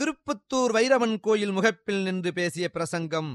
திருப்பத்தூர் வைரவன் கோயில் முகப்பில் நின்று பேசிய பிரசங்கம்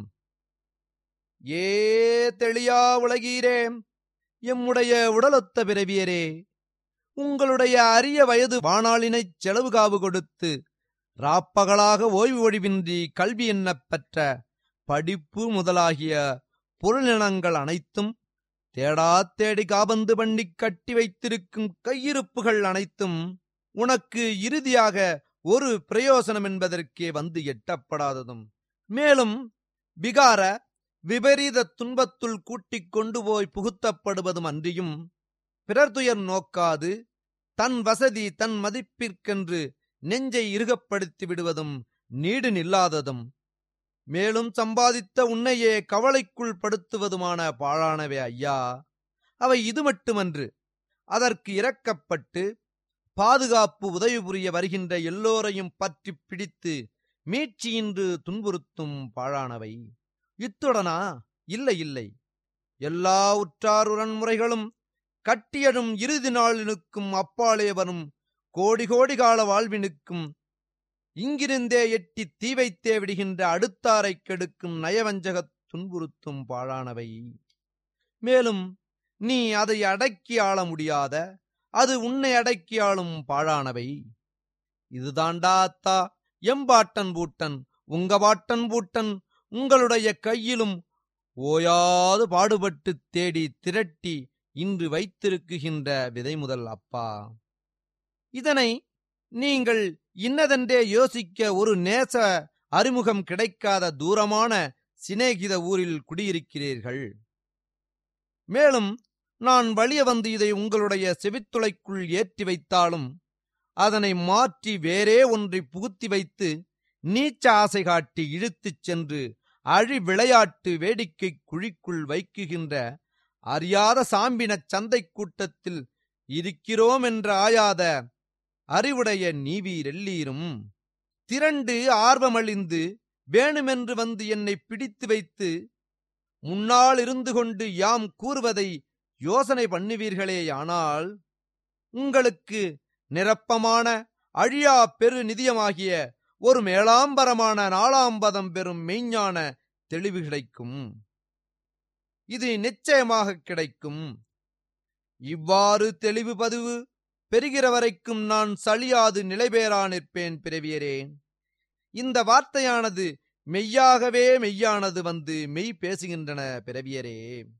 ஏ தெளியா உலகீரே எம்முடைய உடலொத்த பிறவியரே உங்களுடைய அரிய வயது வாணாளினைச் செலவு காவு கொடுத்து ராப்பகலாக ஓய்வு ஒழிவின்றி கல்வி எண்ணப் பெற்ற படிப்பு முதலாகிய பொருளினங்கள் அனைத்தும் தேடா தேடி காபந்து பண்ணி கட்டி வைத்திருக்கும் கையிருப்புகள் அனைத்தும் உனக்கு இறுதியாக ஒரு பிரயோசனம் என்பதற்கே வந்து எட்டப்படாததும் மேலும் விகார விபரீத துன்பத்துள் கூட்டிக் கொண்டு போய் புகுத்தப்படுவதும் அன்றியும் பிறர் துயர் நோக்காது தன் வசதி தன் மதிப்பிற்கென்று நெஞ்சை இறுகப்படுத்தி விடுவதும் நீடு நில்லாததும் மேலும் சம்பாதித்த உன்னையே கவலைக்குள் படுத்துவதுமான பாழானவை ஐயா அவை இது மட்டுமன்று அதற்கு இறக்கப்பட்டு பாதுகாப்பு உதவி புரிய வருகின்ற எல்லோரையும் பற்றி பிடித்து மீட்சியின்று துன்புறுத்தும் பாழானவை இத்துடனா இல்லை இல்லை எல்லா உற்றார் உரன்முறைகளும் கட்டியடும் இறுதி நாளினுக்கும் அப்பாலே வரும் கோடி கோடி கால வாழ்வினுக்கும் இங்கிருந்தே எட்டி தீ வைத்தே விடுகின்ற அடுத்தாரைக் கெடுக்கும் நயவஞ்சகத் துன்புறுத்தும் பாழானவை மேலும் நீ அதை அடக்கி ஆள முடியாத அது உன்னை அடக்கி ஆளும் பாழானவை இதுதாண்டா அத்தா எம்பாட்டன் பூட்டன் உங்க பாட்டன் பூட்டன் உங்களுடைய கையிலும் ஓயாது பாடுபட்டு தேடி திரட்டி இன்று வைத்திருக்குகின்ற விதை முதல் அப்பா இதனை நீங்கள் இன்னதென்றே யோசிக்க ஒரு நேச அறிமுகம் கிடைக்காத தூரமான சிநேகித ஊரில் குடியிருக்கிறீர்கள் மேலும் நான் வலிய வந்து இதை உங்களுடைய செவித்துளைக்குள் ஏற்றி வைத்தாலும் அதனை மாற்றி வேறே ஒன்றை புகுத்தி வைத்து நீச்ச ஆசை காட்டி இழுத்துச் சென்று அழி விளையாட்டு வேடிக்கை குழிக்குள் வைக்குகின்ற அறியாத சாம்பினச் சந்தைக் கூட்டத்தில் இருக்கிறோம் என்ற ஆயாத அறிவுடைய நீவீரெல்லீரும் திரண்டு ஆர்வமழிந்து வேணுமென்று வந்து என்னை பிடித்து வைத்து முன்னால் இருந்து கொண்டு யாம் கூறுவதை யோசனை பண்ணுவீர்களேயானால் உங்களுக்கு நிரப்பமான அழியா பெரு நிதியமாகிய ஒரு மேலாம்பரமான நாளாம்பதம் பெறும் மெய்ஞான தெளிவு கிடைக்கும் இது நிச்சயமாக கிடைக்கும் இவ்வாறு தெளிவு பதிவு பெறுகிற வரைக்கும் நான் சலியாது நிலைபேறா நிற்பேன் பிறவியரே இந்த வார்த்தையானது மெய்யாகவே மெய்யானது வந்து மெய் பேசுகின்றன பிறவியரே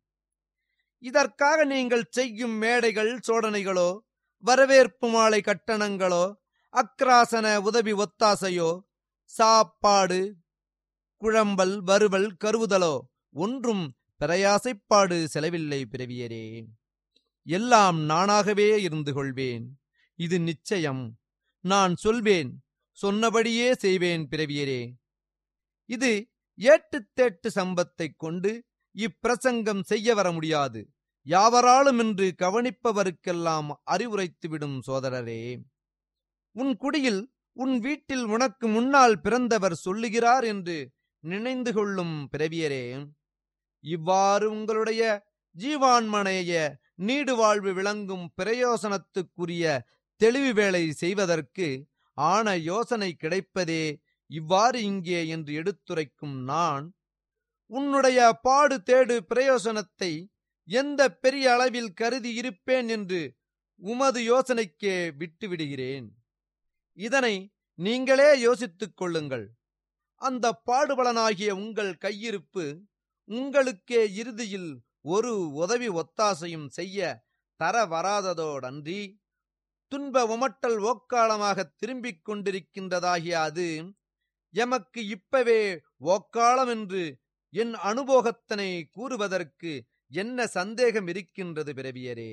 இதற்காக நீங்கள் செய்யும் மேடைகள் சோடனைகளோ வரவேற்பு மாலை கட்டணங்களோ அக்ராசன உதவி ஒத்தாசையோ சாப்பாடு குழம்பல் வறுவல் கருவுதலோ ஒன்றும் பிரயாசைப்பாடு செலவில்லை பிறவியரே எல்லாம் நானாகவே இருந்து கொள்வேன் இது நிச்சயம் நான் சொல்வேன் சொன்னபடியே செய்வேன் பிறவியரே இது ஏட்டுத்தேட்டு சம்பத்தைக் கொண்டு இப்பிரசங்கம் செய்ய வர முடியாது யாவராலும் என்று கவனிப்பவருக்கெல்லாம் அறிவுரைத்துவிடும் சோதரரே உன் குடியில் உன் வீட்டில் உனக்கு முன்னால் பிறந்தவர் சொல்லுகிறார் என்று நினைந்து கொள்ளும் பிறவியரே இவ்வாறு உங்களுடைய ஜீவான்மனைய நீடு வாழ்வு விளங்கும் பிரயோசனத்துக்குரிய தெளிவு வேலை செய்வதற்கு ஆன யோசனை கிடைப்பதே இவ்வாறு இங்கே என்று எடுத்துரைக்கும் நான் உன்னுடைய பாடு தேடு பிரயோசனத்தை எந்த பெரிய அளவில் கருதி இருப்பேன் என்று உமது யோசனைக்கே விட்டுவிடுகிறேன் இதனை நீங்களே யோசித்துக் கொள்ளுங்கள் அந்த பாடுபலனாகிய உங்கள் கையிருப்பு உங்களுக்கே இறுதியில் ஒரு உதவி ஒத்தாசையும் செய்ய தர வராததோடன்றி துன்ப உமட்டல் ஓக்காலமாக திரும்பிக் கொண்டிருக்கின்றதாகிய அது எமக்கு இப்பவே ஓக்காலம் என்று என் அனுபோகத்தனை கூறுவதற்கு என்ன சந்தேகம் இருக்கின்றது பிறவியரே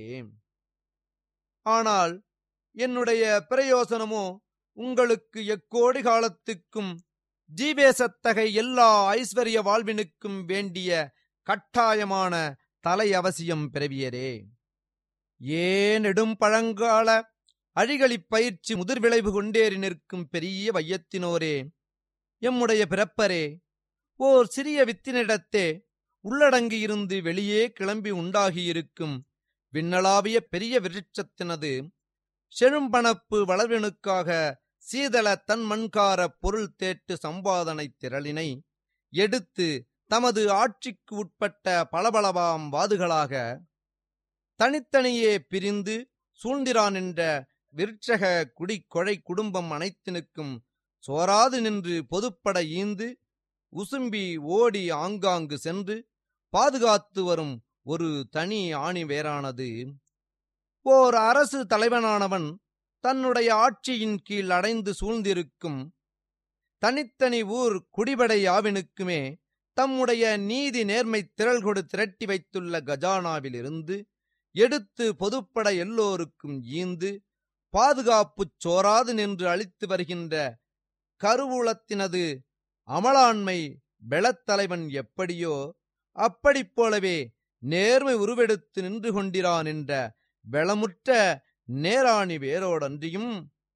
ஆனால் என்னுடைய பிரயோசனமோ உங்களுக்கு எக்கோடி காலத்துக்கும் ஜீவேசத்தகை எல்லா ஐஸ்வர்ய வாழ்வினுக்கும் வேண்டிய கட்டாயமான தலை அவசியம் பிறவியரே ஏன் நெடும் பழங்கால அழிகளிப் பயிற்சி முதிர் விளைவு கொண்டேறி நிற்கும் பெரிய வையத்தினோரே எம்முடைய பிறப்பரே ஓர் சிறிய வித்தினிடத்தே உள்ளடங்கியிருந்து வெளியே கிளம்பி உண்டாகியிருக்கும் விண்ணளாவிய பெரிய விருட்சத்தினது செழும்பணப்பு வளர்வினுக்காக சீதள தன் மண்கார பொருள் தேட்டு சம்பாதனை திரளினை எடுத்து தமது ஆட்சிக்கு உட்பட்ட பளபளவாம் வாதுகளாக தனித்தனியே பிரிந்து சூழ்ந்திரான் என்ற விருட்சக குடி கொழை குடும்பம் அனைத்தினுக்கும் சோராது நின்று பொதுப்பட ஈந்து உசும்பி ஓடி ஆங்காங்கு சென்று பாதுகாத்து வரும் ஒரு தனி ஆணி வேறானது ஓர் அரசு தலைவனானவன் தன்னுடைய ஆட்சியின் கீழ் அடைந்து சூழ்ந்திருக்கும் தனித்தனி ஊர் குடிபடை யாவினுக்குமே தம்முடைய நீதி நேர்மை திரள் கொடு திரட்டி வைத்துள்ள கஜானாவிலிருந்து எடுத்து பொதுப்பட எல்லோருக்கும் ஈந்து பாதுகாப்புச் சோராது நின்று அளித்து வருகின்ற கருவூலத்தினது அமலாண்மை பெளத்தலைவன் எப்படியோ அப்படிப் போலவே நேர்மை உருவெடுத்து நின்று கொண்டிரான் என்ற வெளமுற்ற நேராணி வேரோடன்றியும்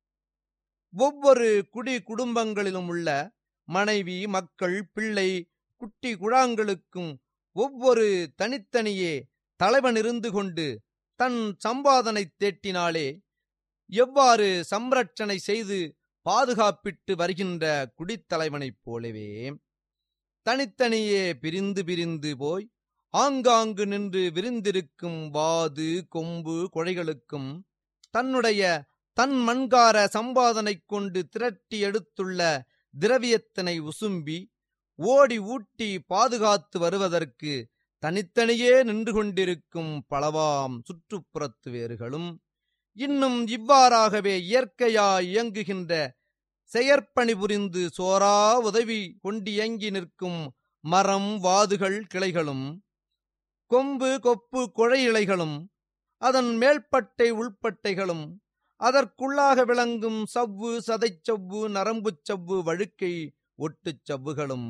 ஒவ்வொரு குடி குடும்பங்களிலும் உள்ள மனைவி மக்கள் பிள்ளை குட்டி குழாங்களுக்கும் ஒவ்வொரு தனித்தனியே தலைவன் இருந்து கொண்டு தன் சம்பாதனை தேட்டினாலே எவ்வாறு சம்ரட்சணை செய்து பாதுகாப்பிட்டு வருகின்ற குடித்தலைவனைப் போலவே தனித்தனியே பிரிந்து பிரிந்து போய் ஆங்காங்கு நின்று விரிந்திருக்கும் வாது கொம்பு கொழைகளுக்கும் தன்னுடைய தன் மண்கார சம்பாதனைக் கொண்டு திரட்டி எடுத்துள்ள திரவியத்தினை உசும்பி ஓடி ஊட்டி பாதுகாத்து வருவதற்கு தனித்தனியே நின்று கொண்டிருக்கும் பலவாம் சுற்றுப்புறத்து வேறுகளும் இன்னும் இவ்வாறாகவே இயற்கையாய் இயங்குகின்ற செயற்பணி புரிந்து சோரா உதவி கொண்டியங்கி நிற்கும் மரம் வாதுகள் கிளைகளும் கொம்பு கொப்பு கொழை இலைகளும் அதன் மேல்பட்டை உள்பட்டைகளும் அதற்குள்ளாக விளங்கும் சவ்வு சதைச்சவ்வு நரம்புச் சவ்வு வழுக்கை ஒட்டுச் சவ்வுகளும்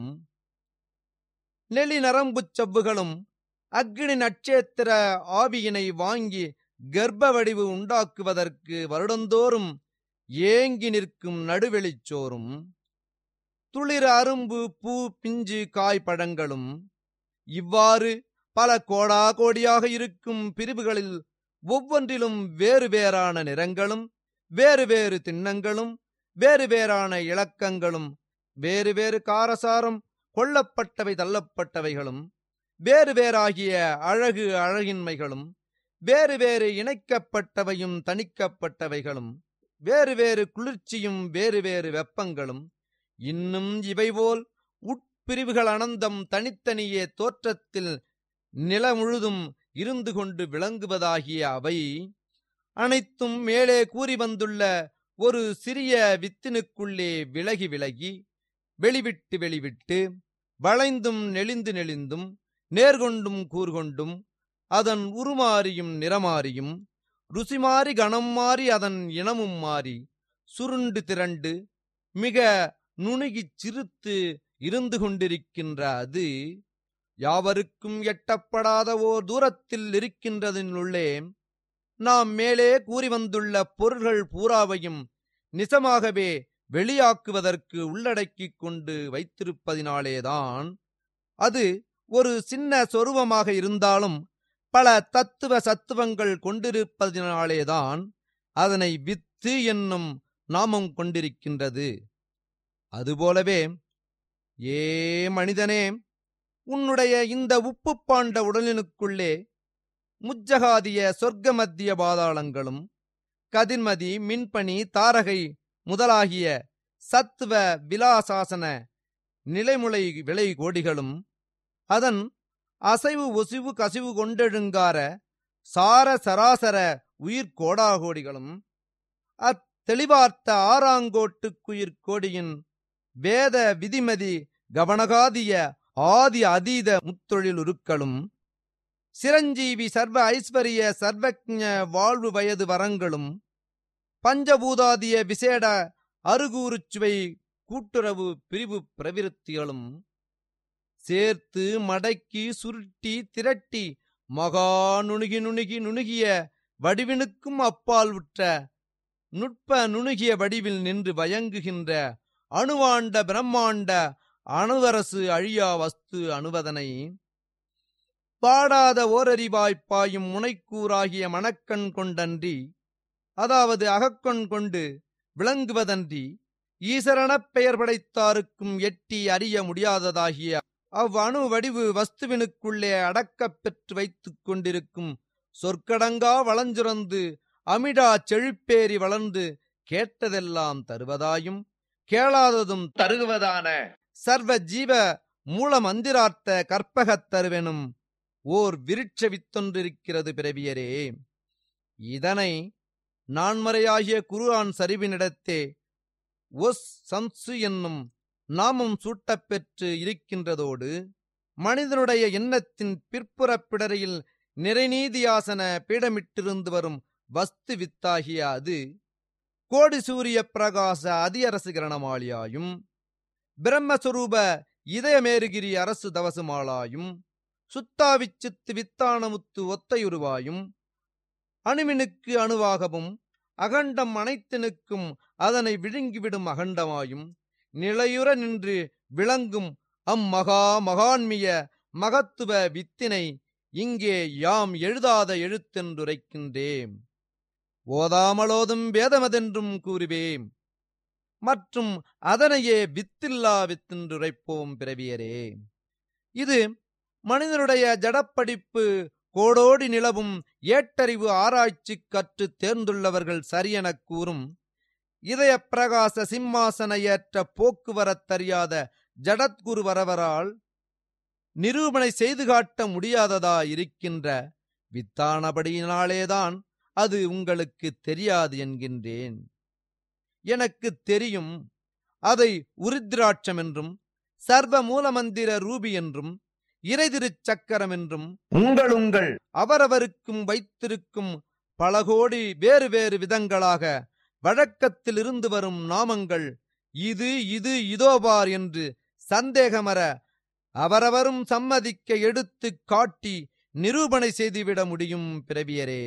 நெளி நரம்புச் சவ்வுகளும் அக்னி நட்சத்திர ஆவியினை வாங்கி கர்ப்ப வடிவு உண்டாக்குவதற்கு வருடந்தோறும் ஏங்கி நிற்கும் நடுவெளிச்சோறும் துளிர் அரும்பு பூ பிஞ்சு காய் பழங்களும் இவ்வாறு பல கோடா கோடியாக இருக்கும் பிரிவுகளில் ஒவ்வொன்றிலும் வேறு வேறான நிறங்களும் வேறு வேறு திண்ணங்களும் வேறு வேறான இலக்கங்களும் வேறு வேறு காரசாரம் கொல்லப்பட்டவை தள்ளப்பட்டவைகளும் வேறு வேறாகிய அழகு அழகின்மைகளும் வேறு வேறு இணைக்கப்பட்டவையும் தணிக்கப்பட்டவைகளும் வேறு வேறு குளிர்ச்சியும் வேறு வேறு வெப்பங்களும் இன்னும் இவைபோல் உட்பிரிவுகள் அனந்தம் தனித்தனியே தோற்றத்தில் நில முழுதும் இருந்து கொண்டு விளங்குவதாகிய அவை அனைத்தும் மேலே கூறி வந்துள்ள ஒரு சிறிய வித்தினுக்குள்ளே விலகி விலகி வெளிவிட்டு வெளிவிட்டு வளைந்தும் நெளிந்து நெளிந்தும் நேர்கொண்டும் கூர்கொண்டும் அதன் உருமாறியும் நிறமாறியும் ருசி மாறி கணம் மாறி அதன் இனமும் மாறி சுருண்டு திரண்டு மிக நுணுகிச் சிறுத்து இருந்து கொண்டிருக்கின்ற அது யாவருக்கும் எட்டப்படாத ஓர் தூரத்தில் இருக்கின்றதினுள்ளே நாம் மேலே கூறி வந்துள்ள பொருள்கள் பூராவையும் நிசமாகவே வெளியாக்குவதற்கு உள்ளடக்கிக் கொண்டு வைத்திருப்பதினாலேதான் அது ஒரு சின்ன சொருவமாக இருந்தாலும் பல தத்துவ சத்துவங்கள் கொண்டிருப்பதினாலேதான் அதனை வித்து என்னும் நாமம் கொண்டிருக்கின்றது அதுபோலவே ஏ மனிதனே உன்னுடைய இந்த உப்பு பாண்ட உடலினுக்குள்ளே முஜ்ஜகாதிய சொர்க்க மத்திய பாதாளங்களும் கதிர்மதி மின்பனி தாரகை முதலாகிய சத்துவ விலாசாசன நிலைமுளை விளை கோடிகளும் அதன் அசைவு ஒசிவு கசிவு கொண்டெழுங்கார சார சராசர உயிர் கோடாகோடிகளும் அத்தெளிவார்த்த ஆறாங்கோட்டுக்குயிர் கோடியின் வேத விதிமதி கவனகாதிய ஆதி அதீத முத்தொழிலுருக்களும் சிரஞ்சீவி சர்வ ஐஸ்வரிய சர்வஜ வாழ்வு வயது வரங்களும் பஞ்சபூதாதிய விசேட அருகூறுச்சுவை கூட்டுறவு பிரிவு பிரவிருத்திகளும் சேர்த்து மடக்கி சுருட்டி திரட்டி மகா நுணுகி நுணுகி நுணுகிய வடிவினுக்கும் அப்பால் உற்ற நுட்ப நுணுகிய வடிவில் நின்று வயங்குகின்ற அணுவாண்ட பிரம்மாண்ட அணுவரசு அழியா வஸ்து அணுவதனை பாடாத ஓரறிவாய்ப்பாயும் முனைக்கூறாகிய மணக்கண் கொண்டன்றி அதாவது அகக்கண் கொண்டு விளங்குவதன்றி ஈசரணப் பெயர் படைத்தாருக்கும் எட்டி அறிய முடியாததாகிய அவ் அணு வடிவு வஸ்துவினுக்குள்ளே அடக்கப் பெற்று வைத்துக் கொண்டிருக்கும் சொற்கடங்கா வளஞ்சுரந்து அமிடா செழிப்பேறி வளர்ந்து கேட்டதெல்லாம் தருவதாயும் கேளாததும் தருகுவதான சர்வ ஜீவ மூல மந்திரார்த்த கற்பகத் தருவெனும் ஓர் விருட்ச வித்தொன்றிருக்கிறது பிறவியரே இதனை நான்மறையாகிய குருஆன் சரிவினிடத்தே ஒஸ் சம்சு என்னும் நாமம் சூட்டப் பெற்று இருக்கின்றதோடு மனிதனுடைய எண்ணத்தின் பிற்புறப் பிடரையில் நிறைநீதியாசன பீடமிட்டிருந்து வரும் வஸ்து வித்தாகிய அது கோடி சூரிய பிரகாச அதியரசு கிரணமாளியாயும் பிரம்மஸ்வரூப இதயமேருகிரி அரசு தவசுமாளாயும் சுத்தாவிச்சித்து வித்தானமுத்து ஒத்தையுருவாயும் அணுவினுக்கு அணுவாகவும் அகண்டம் அனைத்தினுக்கும் அதனை விழுங்கிவிடும் அகண்டமாயும் நிலையுற நின்று விளங்கும் அம்மகா மகான்மிய மகத்துவ வித்தினை இங்கே யாம் எழுதாத எழுத்தென்றுரைக்கின்றேன் ஓதாமலோதும் வேதமதென்றும் கூறுவேம் மற்றும் அதனையே வித்தில்லா வித்தென்றுரைப்போம் பிறவியரே இது மனிதனுடைய ஜடப்படிப்பு கோடோடி நிலவும் ஏட்டறிவு ஆராய்ச்சி கற்று தேர்ந்துள்ளவர்கள் சரியெனக் கூறும் இதய பிரகாச சிம்மாசன ஏற்ற போக்குவரத்தறியாத ஜடத்குரு வரவரால் நிரூபணை செய்து காட்ட முடியாததா இருக்கின்ற வித்தானபடியினாலேதான் அது உங்களுக்கு தெரியாது என்கின்றேன் எனக்கு தெரியும் அதை உருத்ராட்சம் என்றும் சர்வ மூலமந்திர ரூபி என்றும் இறைதிருச் சக்கரம் என்றும் உங்கள் உங்கள் அவரவருக்கும் வைத்திருக்கும் பல கோடி வேறு வேறு விதங்களாக வழக்கத்தில் இருந்து வரும் நாமங்கள் இது இது இதோபார் என்று சந்தேகமர அவரவரும் சம்மதிக்க எடுத்து காட்டி நிரூபணை செய்துவிட முடியும் பிறவியரே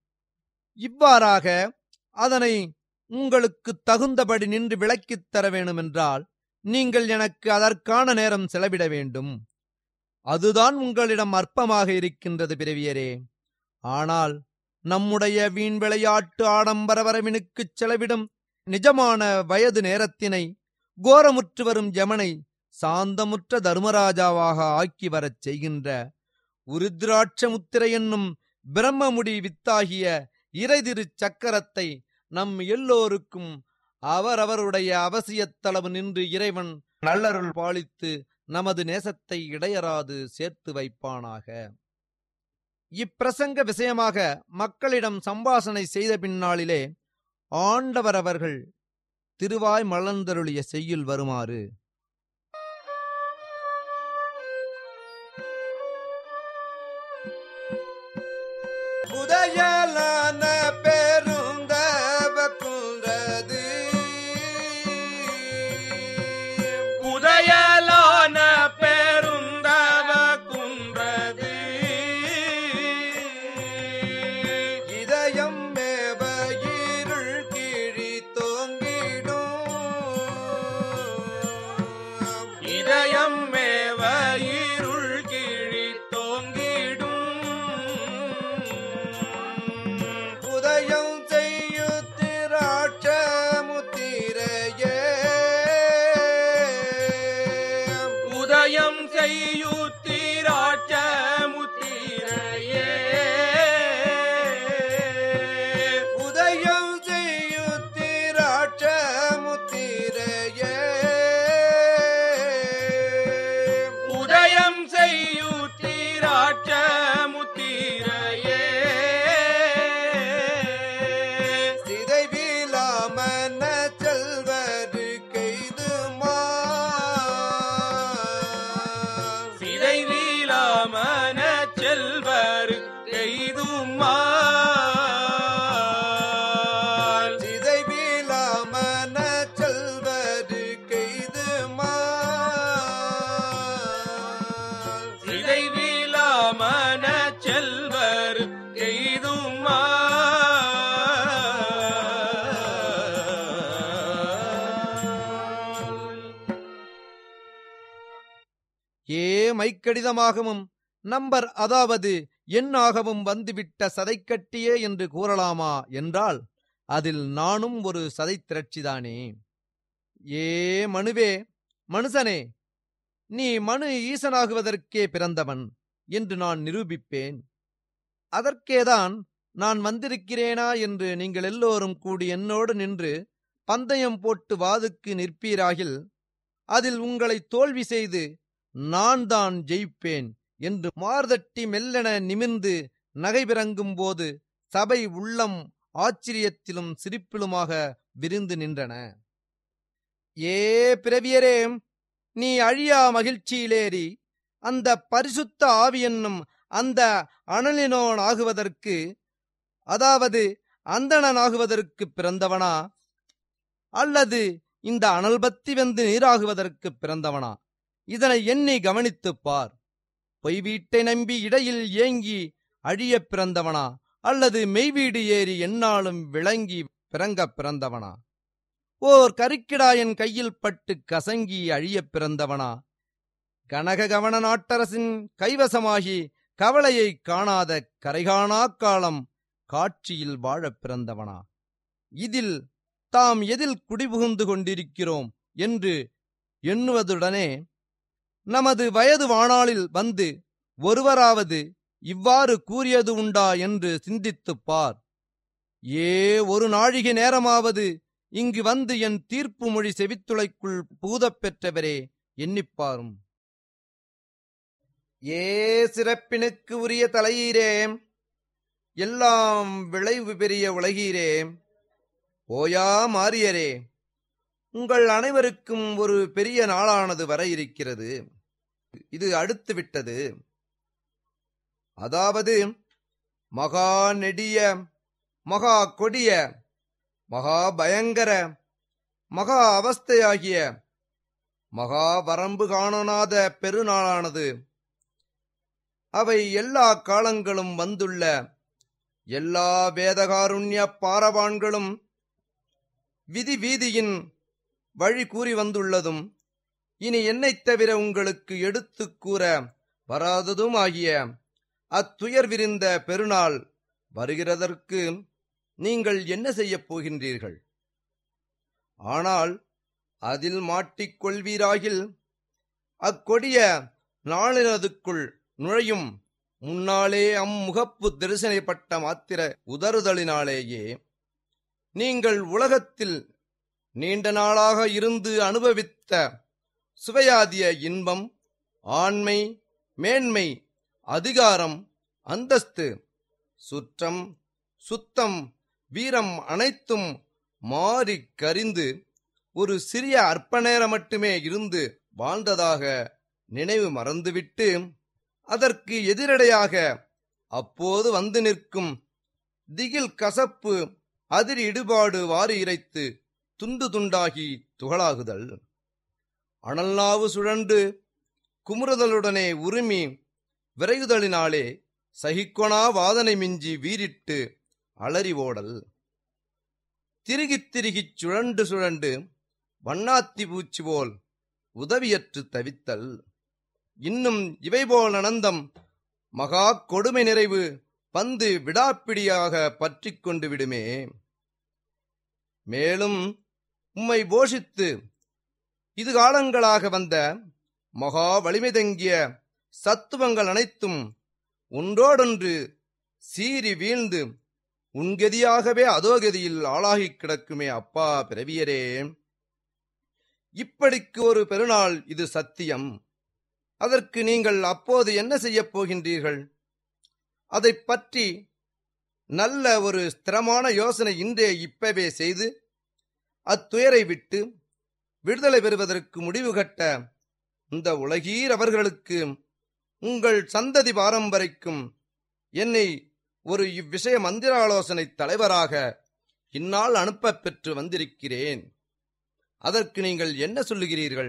இவ்வாறாக அதனை உங்களுக்கு தகுந்தபடி நின்று விளக்கித் தர வேண்டுமென்றால் நீங்கள் எனக்கு அதற்கான நேரம் செலவிட வேண்டும் அதுதான் உங்களிடம் அற்பமாக இருக்கின்றது பிறவியரே ஆனால் நம்முடைய வீண் விளையாட்டு ஆடம்பர வரவினுக்குச் செலவிடும் நிஜமான வயது நேரத்தினை கோரமுற்று வரும் யமனை சாந்தமுற்ற தர்மராஜாவாக ஆக்கி வரச் செய்கின்ற உருத்ராட்ச முத்திரை என்னும் பிரம்மமுடி வித்தாகிய இறைதிரு சக்கரத்தை நம் எல்லோருக்கும் அவரவருடைய அவசியத்தளவு நின்று இறைவன் நல்லருள் பாலித்து நமது நேசத்தை இடையராது சேர்த்து வைப்பானாக இப்பிரசங்க விஷயமாக மக்களிடம் சம்பாஷணை செய்த பின்னாளிலே ஆண்டவர் அவர்கள் திருவாய் மலர்ந்தருளிய செய்யுள் வருமாறு புதையலான பெருந்தவ குன்றது புதையலான பெருந்தவ குன்றது இதயம் மேவ இருள் கிழி தோங்கிடும் இதயம் மேவ இருள் கிழி தோங்கிடும் உதயம் செய்யு திராட்ச முத்திரையே உதயம் செய்யுத்திராட்ச முத்திரையே உதயம் செய்யு திராட்ச முத்திரையே உதயம் செய்யுத்திராட்ச முத்திரையே சிதைவிலாமன செல்வது கைதுமா சிதை வீலாமன செல்வர் எய்துமா சிதைவிலாமன செல்வது கைதுமா சிதை வீலாமன செல்வர் எய்துமா ஏ மைக்கடிதமாகவும் நம்பர் அதாவது எண்ணாகவும் வந்துவிட்ட சதைக்கட்டியே என்று கூறலாமா என்றால் அதில் நானும் ஒரு சதை திரட்சிதானே ஏ மனுவே மனுஷனே நீ மனு ஈசனாகுவதற்கே பிறந்தவன் என்று நான் நிரூபிப்பேன் அதற்கேதான் நான் வந்திருக்கிறேனா என்று நீங்கள் எல்லோரும் கூடி என்னோடு நின்று பந்தயம் போட்டு வாதுக்கு நிற்பீராகில் அதில் உங்களை தோல்வி செய்து நான் தான் ஜெயிப்பேன் என்று மார்தட்டி மெல்லென நிமிர்ந்து நகைபிறங்கும் போது சபை உள்ளம் ஆச்சரியத்திலும் சிரிப்பிலுமாக விரிந்து நின்றன ஏ பிறவியரே நீ அழியா மகிழ்ச்சியிலேறி அந்த பரிசுத்த ஆவி என்னும் அந்த அனலினோன் ஆகுவதற்கு அதாவது அந்தணன் ஆகுவதற்கு பிறந்தவனா அல்லது இந்த அனல் பத்தி வெந்து நீராகுவதற்கு பிறந்தவனா இதனை எண்ணி கவனித்துப் பார் பொய் வீட்டை நம்பி இடையில் ஏங்கி அழியப் பிறந்தவனா அல்லது மெய்வீடு ஏறி எந்நாளும் விளங்கி பிறங்கப் பிறந்தவனா ஓர் கருக்கிடாயன் கையில் பட்டு கசங்கி அழியப் பிறந்தவனா கனக கவன நாட்டரசின் கைவசமாகி கவலையை காணாத கரைகாணா காலம் காட்சியில் வாழப் பிறந்தவனா இதில் தாம் எதில் குடிபுகுந்து கொண்டிருக்கிறோம் என்று எண்ணுவதுடனே நமது வயது வாணாளில் வந்து ஒருவராவது இவ்வாறு கூறியது உண்டா என்று சிந்தித்துப் பார் ஏ ஒரு நாழிகை நேரமாவது இங்கு வந்து என் தீர்ப்பு மொழி செவித்துளைக்குள் பூதப் பெற்றவரே எண்ணிப்பாரும் ஏ சிறப்பினுக்கு உரிய தலையீரே எல்லாம் விளைவு பெரிய உலகீரே ஓயா மாரியரே உங்கள் அனைவருக்கும் ஒரு பெரிய நாளானது வர இருக்கிறது இது அடுத்து விட்டது அதாவது மகா நெடிய மகா கொடிய மகா பயங்கர மகா அவஸ்தையாகிய மகா வரம்பு காணனாத பெருநாளானது அவை எல்லா காலங்களும் வந்துள்ள எல்லா வேதகாருண்ய பாரவான்களும் விதி வீதியின் வழி கூறி வந்துள்ளதும் இனி என்னைத் தவிர உங்களுக்கு எடுத்துக் கூற வராததும் ஆகிய அத்துயர் விரிந்த பெருநாள் வருகிறதற்கு நீங்கள் என்ன செய்யப் போகின்றீர்கள் ஆனால் அதில் மாட்டிக்கொள்வீராகில் அக்கொடிய நாளினதுக்குள் நுழையும் முன்னாலே அம்முகப்பு தரிசனைப்பட்ட மாத்திர உதறுதலினாலேயே நீங்கள் உலகத்தில் நீண்ட நாளாக இருந்து அனுபவித்த சுவையாதிய இன்பம் ஆண்மை மேன்மை அதிகாரம் அந்தஸ்து சுற்றம் சுத்தம் வீரம் அனைத்தும் மாறிக் கரிந்து ஒரு சிறிய அற்ப நேரம் மட்டுமே இருந்து வாழ்ந்ததாக நினைவு மறந்துவிட்டு அதற்கு எதிரடையாக அப்போது வந்து நிற்கும் திகில் கசப்பு அதிர் இடுபாடு வாரி இறைத்து துண்டு துண்டாகி துகளாகுதல் அனல்நாவு சுழன்று குமுறுதலுடனே உருமி விரைகுதலினாலே சகிக்கொணா வாதனை மிஞ்சி வீறிட்டு அலறி ஓடல் திருகித் திருகிச் சுழண்டு சுழண்டு வண்ணாத்தி பூச்சி போல் உதவியற்று தவித்தல் இன்னும் இவைபோல் அனந்தம் மகா கொடுமை நிறைவு பந்து விடாப்பிடியாக பற்றிக் கொண்டு விடுமே மேலும் உம்மை போஷித்து இது காலங்களாக வந்த மகா வலிமை தங்கிய சத்துவங்கள் அனைத்தும் ஒன்றோடொன்று சீறி வீழ்ந்து உன்கதியாகவே அதோகதியில் ஆளாகிக் கிடக்குமே அப்பா பிறவியரே இப்படிக்கு ஒரு பெருநாள் இது சத்தியம் அதற்கு நீங்கள் அப்போது என்ன செய்யப் போகின்றீர்கள் அதைப் பற்றி நல்ல ஒரு ஸ்திரமான யோசனை இன்றே இப்பவே செய்து அத்துயரை விட்டு விடுதலை பெறுவதற்கு முடிவு கட்ட இந்த உலகீர் அவர்களுக்கு உங்கள் சந்ததி பாரம்பரைக்கும் என்னை ஒரு இவ்விஷய மந்திராலோசனை தலைவராக இந்நாள் அனுப்பப் பெற்று வந்திருக்கிறேன் அதற்கு நீங்கள் என்ன சொல்லுகிறீர்கள்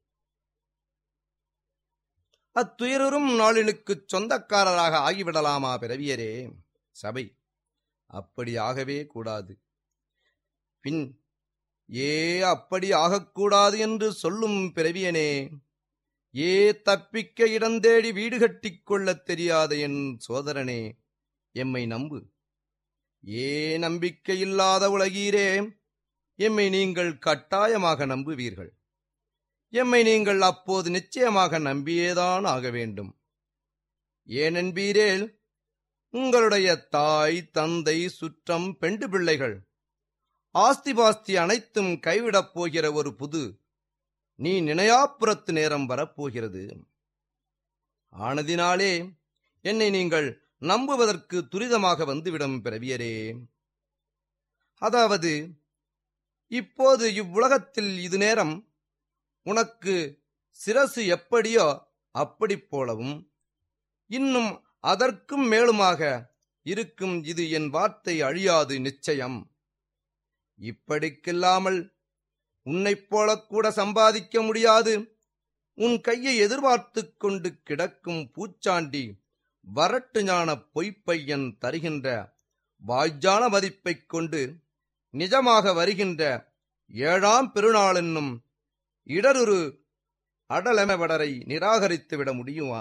அத்துயரும் நாளினுக்குச் சொந்தக்காரராக ஆகிவிடலாமா பிறவியரே சபை அப்படி ஆகவே கூடாது பின் ஏ அப்படி ஆகக்கூடாது என்று சொல்லும் பிறவியனே ஏ தப்பிக்க இடந்தேடி வீடு கட்டிக் கொள்ளத் தெரியாத என் சோதரனே எம்மை நம்பு ஏ நம்பிக்கையில்லாத உலகீரே எம்மை நீங்கள் கட்டாயமாக நம்புவீர்கள் எம்மை நீங்கள் அப்போது நிச்சயமாக நம்பியேதான் ஆக வேண்டும் ஏனென்பீரேல் உங்களுடைய தாய் தந்தை சுற்றம் பெண்டு பிள்ளைகள் ஆஸ்தி பாஸ்தி அனைத்தும் கைவிடப் போகிற ஒரு புது நீ நினையாப்புறத்து நேரம் வரப்போகிறது ஆனதினாலே என்னை நீங்கள் நம்புவதற்கு துரிதமாக வந்துவிடும் பிறவியரே அதாவது இப்போது இவ்வுலகத்தில் இது நேரம் உனக்கு சிரசு எப்படியோ அப்படிப் போலவும் இன்னும் அதற்கும் மேலுமாக இருக்கும் இது என் வார்த்தை அழியாது நிச்சயம் இப்படிக்கில்லாமல் உன்னைப் போலக் கூட சம்பாதிக்க முடியாது உன் கையை எதிர்பார்த்துக் கொண்டு கிடக்கும் பூச்சாண்டி வரட்டு ஞான பொய்ப்பையன் தருகின்ற வாய்ஜான மதிப்பைக் கொண்டு நிஜமாக வருகின்ற ஏழாம் பெருநாள் என்னும் இடருரு அடலமவடரை நிராகரித்துவிட முடியுமா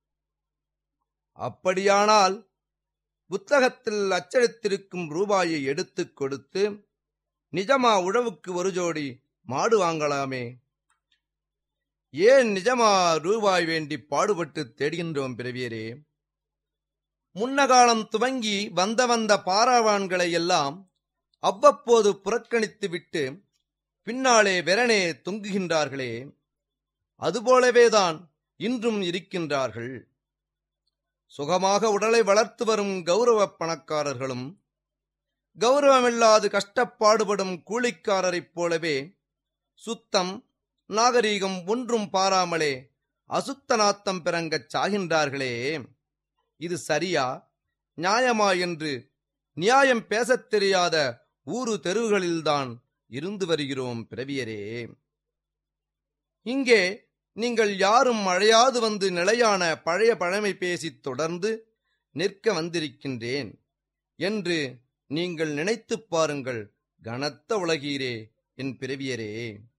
அப்படியானால் புத்தகத்தில் அச்சடித்திருக்கும் ரூபாயை எடுத்துக் கொடுத்து நிஜமா உழவுக்கு ஒரு ஜோடி மாடு வாங்கலாமே ஏன் நிஜமா ரூபாய் வேண்டி பாடுபட்டு தேடுகின்றோம் பிறவியரே முன்னகாலம் துவங்கி வந்த வந்த பாராவான்களை எல்லாம் அவ்வப்போது புறக்கணித்துவிட்டு பின்னாலே வெறனே தொங்குகின்றார்களே அதுபோலவேதான் இன்றும் இருக்கின்றார்கள் சுகமாக உடலை வளர்த்து வரும் கௌரவ பணக்காரர்களும் கௌரவமில்லாது கஷ்டப்பாடுபடும் கூலிக்காரரைப் போலவே சுத்தம் நாகரீகம் ஒன்றும் பாராமலே அசுத்த நாத்தம் பிறங்கச் சாகின்றார்களே இது சரியா நியாயமா என்று நியாயம் பேசத் தெரியாத ஊரு தெருவுகளில்தான் இருந்து வருகிறோம் பிறவியரே இங்கே நீங்கள் யாரும் அழையாது வந்து நிலையான பழைய பழமை பேசித் தொடர்ந்து நிற்க வந்திருக்கின்றேன் என்று நீங்கள் நினைத்துப் பாருங்கள் கனத்த உலகீரே என் பிறவியரே